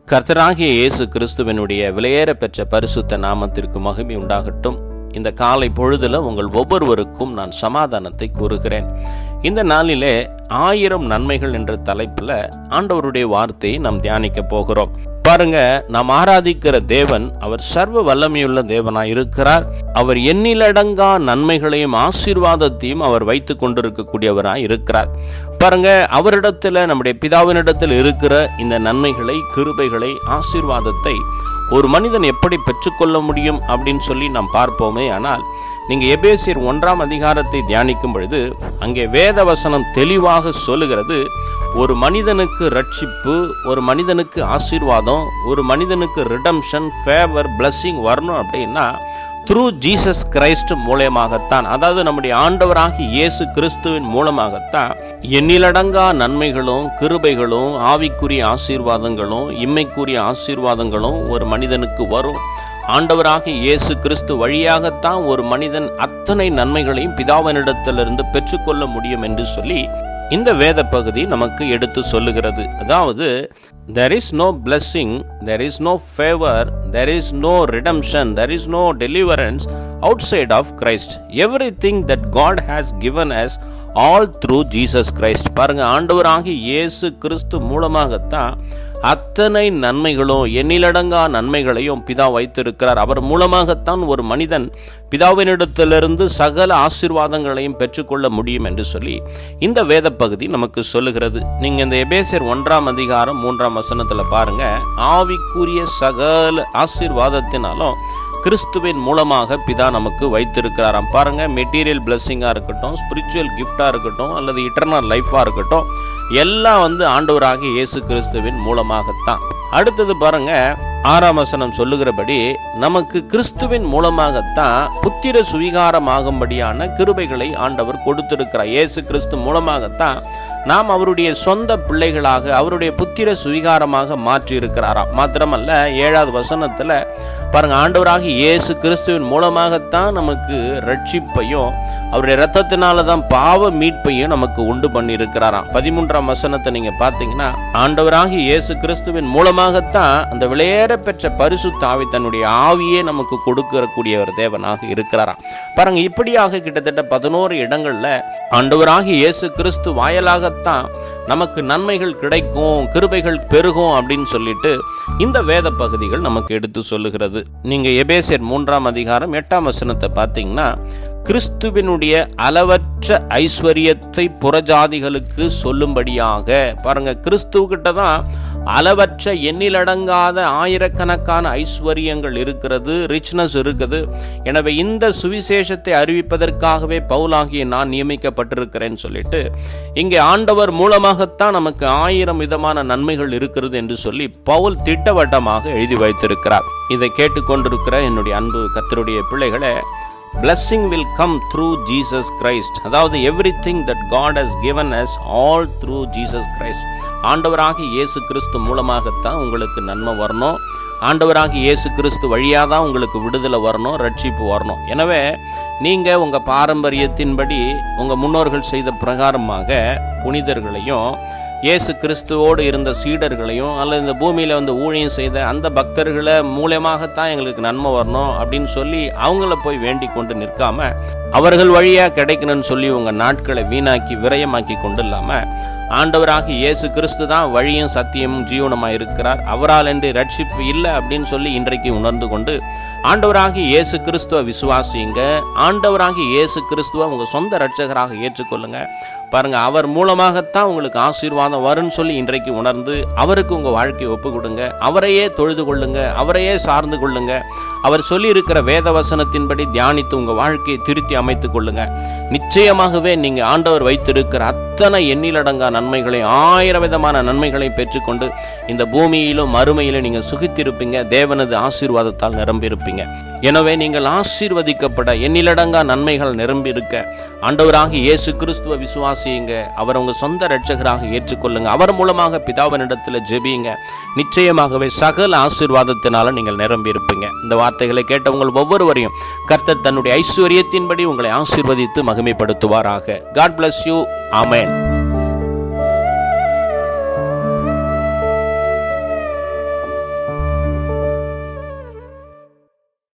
கர்த்தராகிய இயேசு கிறிஸ்துவனுடைய விலையேற பெற்ற பரிசுத்த நாமத்திற்கு மகிமை உண்டாகட்டும் இந்த காலை பொழுதுல உங்கள் ஒவ்வொருவருக்கும் நான் சமாதானத்தை கூறுகிறேன் இந்த நாளிலே ஆயிரம் நன்மைகள் என்ற தலைப்புல ஆண்டவருடைய வார்த்தையை நாம் தியானிக்க போகிறோம் பாருங்க நாம் ஆராதிக்கிற தேவன் அவர் சர்வ வல்லமையுள்ள தேவனாய் இருக்கிறார் அவர் எண்ணிலடங்கா நன்மைகளையும் ஆசீர்வாதத்தையும் அவர் வைத்துக் கொண்டிருக்கக்கூடியவராய் இருக்கிறார் பாருங்க அவரிடத்துல நம்முடைய பிதாவினிடத்தில் இருக்கிற இந்த நன்மைகளை கிருபைகளை ஆசீர்வாதத்தை ஒரு மனிதன் எப்படி பெற்றுக்கொள்ள முடியும் அப்படின்னு சொல்லி நாம் பார்ப்போமே ஆனால் நீங்க எபேசியர் ஒன்றாம் அதிகாரத்தை தியானிக்கும் பொழுது அங்கே வேத வசனம் தெளிவாக சொல்லுகிறது ஒரு மனிதனுக்கு ரட்சிப்பு ஒரு மனிதனுக்கு ஆசீர்வாதம் ஒரு மனிதனுக்கு ரிடம்ஷன் ஃபேவர் பிளஸ்ஸிங் வரணும் அப்படின்னா த்ரூ ஜீசஸ் கிரைஸ்ட் மூலயமாகத்தான் அதாவது நம்முடைய ஆண்டவராகி இயேசு கிறிஸ்துவின் மூலமாகத்தான் எண்ணிலடங்கா நன்மைகளும் கிருபைகளும் ஆவிக்குரிய ஆசீர்வாதங்களும் இம்மைக்குரிய ஆசீர்வாதங்களும் ஒரு மனிதனுக்கு வரும் ஆண்டவராக இயேசு கிறிஸ்து வழியாகத்தான் ஒரு மனிதன் அத்தனை நன்மைகளையும் பிதாவினிடத்திலிருந்து பெற்றுக்கொள்ள முடியும் என்று சொல்லி இந்த வேத பகுதி நமக்கு எடுத்து சொல்லுகிறது அதாவது there is no blessing there is no favor there is no redemption there is no deliverance outside of christ everything that god has given us all through Jesus Christ பாருங்க ஆண்டவராகி இயேசு கிறிஸ்து மூலமாகத்தான் அத்தனை நன்மைகளும் எண்ணிலடங்கா நன்மைகளையும் பிதா வைத்திருக்கிறார் அவர் மூலமாகத்தான் ஒரு மனிதன் பிதாவினிடத்திலிருந்து சகல ஆசீர்வாதங்களையும் பெற்றுக்கொள்ள முடியும் என்று சொல்லி இந்த வேத பகுதி நமக்கு சொல்லுகிறது நீங்க இந்த எபேசியர் ஒன்றாம் அதிகாரம் மூன்றாம் வசனத்துல பாருங்க ஆவிக்குரிய சகல ஆசீர்வாதத்தினாலும் கிறிஸ்துவின் மூலமாக பிதா நமக்கு வைத்திருக்கிறாராம் பாருங்க மெட்டீரியல் பிளஸ்ஸிங்காக இருக்கட்டும் ஸ்பிரிச்சுவல் கிஃப்டாக இருக்கட்டும் அல்லது இட்டர்னல் லைஃபாக இருக்கட்டும் எல்லாம் வந்து ஆண்டவராக இயேசு கிறிஸ்துவின் மூலமாகத்தான் அடுத்தது பாருங்க ஆறாம் வசனம் சொல்லுகிறபடி நமக்கு கிறிஸ்துவின் மூலமாகத்தான் புத்திர சுவிகாரமாகும்படியான கிருபைகளை ஆண்டவர் கொடுத்திருக்கிறார் இயேசு கிறிஸ்து மூலமாகத்தான் நாம் அவருடைய சொந்த பிள்ளைகளாக அவருடைய புத்திர சுவிகாரமாக மாற்றி இருக்கிறாராம் மாத்திரமல்ல ஏழாவது வசனத்துல பாருங்க ஆண்டவராக இயேசு கிறிஸ்துவின் மூலமாகத்தான் நமக்கு ரட்சிப்பையும் அவருடைய ரத்தத்தினால தான் பாவ மீட்பையும் நமக்கு உண்டு பண்ணி இருக்கிறாராம் பதிமூன்றாம் வசனத்தை நீங்க பார்த்தீங்கன்னா ஆண்டவராக இயேசு கிறிஸ்துவின் மூலமாகத்தான் அந்த விளையேற பெற்ற பரிசு தாவி தன்னுடைய ஆவியே நமக்கு கொடுக்கக்கூடிய ஒரு தேவனாக இருக்கிறாராம் பாருங்க இப்படியாக கிட்டத்தட்ட பதினோரு இடங்கள்ல ஆண்டவராக இயேசு கிறிஸ்து வாயலாகத்தான் நமக்கு நன்மைகள் கிடைக்கும் கிருபைகள் பெருகும் அப்படின்னு சொல்லிட்டு இந்த வேத பகுதிகள் நமக்கு எடுத்து சொல்லுகிறது நீங்க எபேசியர் மூன்றாம் அதிகாரம் எட்டாம் வசனத்தை பார்த்தீங்கன்னா கிறிஸ்துவினுடைய அளவற்ற ஐஸ்வர்யத்தை புறஜாதிகளுக்கு சொல்லும்படியாக பாருங்க கிறிஸ்துவகிட்ட தான் அளவற்ற எண்ணிலடங்காத ஆயிரக்கணக்கான ஐஸ்வர்யங்கள் இருக்கிறது ரிச்னஸ் இருக்குது எனவே இந்த சுவிசேஷத்தை அறிவிப்பதற்காகவே பவுலாகிய நான் நியமிக்கப்பட்டிருக்கிறேன்னு சொல்லிட்டு இங்கே ஆண்டவர் மூலமாகத்தான் நமக்கு ஆயிரம் விதமான நன்மைகள் இருக்கிறது என்று சொல்லி பவுல் திட்டவட்டமாக எழுதி வைத்திருக்கிறார் இதை கேட்டுக்கொண்டிருக்கிற என்னுடைய அன்பு கத்தருடைய பிள்ளைகளை blessing will come through Jesus Christ அதாவது everything that God has given us all through Jesus Christ ஆண்டவராக இயேசு கிறிஸ்து மூலமாகத்தான் உங்களுக்கு நன்மை வரணும் ஆண்டவராக இயேசு கிறிஸ்து வழியாக தான் உங்களுக்கு விடுதலை வரணும் ரட்சிப்பு வரணும் எனவே நீங்கள் உங்கள் பாரம்பரியத்தின்படி உங்கள் முன்னோர்கள் செய்த பிரகாரமாக புனிதர்களையும் இயேசு கிறிஸ்துவோடு இருந்த சீடர்களையும் அல்லது இந்த பூமியில் வந்து ஊழியம் செய்த அந்த பக்தர்களை மூலயமாகத்தான் எங்களுக்கு நன்மை வரணும் அப்படின்னு சொல்லி அவங்கள போய் வேண்டிக் கொண்டு நிற்காம அவர்கள் வழியாக கிடைக்கணும்னு சொல்லி உங்கள் நாட்களை வீணாக்கி விரயமாக்கி கொண்டு இல்லாமல் ஆண்டவராக இயேசு கிறிஸ்து தான் வழியும் சத்தியமும் ஜீவனமாக இருக்கிறார் அவரால் என்று ரட்சிப்பு இல்லை அப்படின்னு சொல்லி இன்றைக்கு உணர்ந்து கொண்டு ஆண்டவராகி இயேசு கிறிஸ்துவ விசுவாசிங்க ஆண்டவராகி இயேசு கிறிஸ்துவ உங்கள் சொந்த ரட்சகராக ஏற்றுக்கொள்ளுங்க பாருங்க அவர் மூலமாகத்தான் உங்களுக்கு ஆசீர்வாதம் வரும்னு சொல்லி இன்றைக்கு உணர்ந்து அவருக்கு உங்கள் வாழ்க்கையை ஒப்பு கொடுங்க அவரையே தொழுது கொள்ளுங்க அவரையே சார்ந்து கொள்ளுங்க அவர் சொல்லி இருக்கிற வேத வசனத்தின்படி தியானித்து உங்கள் வாழ்க்கையை திருத்தி அமைத்துக் கொள்ளுங்க நிச்சயமாகவே நீங்க ஆண்டவர் வைத்திருக்கிற அத்தனை எண்ணிலடங்கா நன்மைகளை ஆயிரம் விதமான நன்மைகளை பெற்றுக்கொண்டு இந்த பூமியிலும் மறுமையிலும் நீங்க சுகித்திருப்பீங்க தேவனது ஆசீர்வாதத்தால் நிரம்பியிருப்பீங்க எனவே நீங்கள் ஆசீர்வதிக்கப்பட எண்ணிலடங்கா நன்மைகள் நிரம்பி இருக்க ஆண்டவராக இயேசு கிறிஸ்துவ விசுவாசியுங்க அவர் உங்க சொந்த ரட்சகராக ஏற்றுக்கொள்ளுங்க அவர் மூலமாக பிதாவினிடத்தில் ஜெபியுங்க நிச்சயமாகவே சகல ஆசீர்வாதத்தினால நீங்கள் நிரம்பி இருப்பீங்க இந்த வார்த்தைகளை கேட்ட உங்கள் ஒவ்வொருவரையும் கர்த்தர் தன்னுடைய ஐஸ்வர்யத்தின்படி உங்களை ஆசீர்வதித்து மகிமைப்படுத்துவாராக காட் bless யூ ஆமென்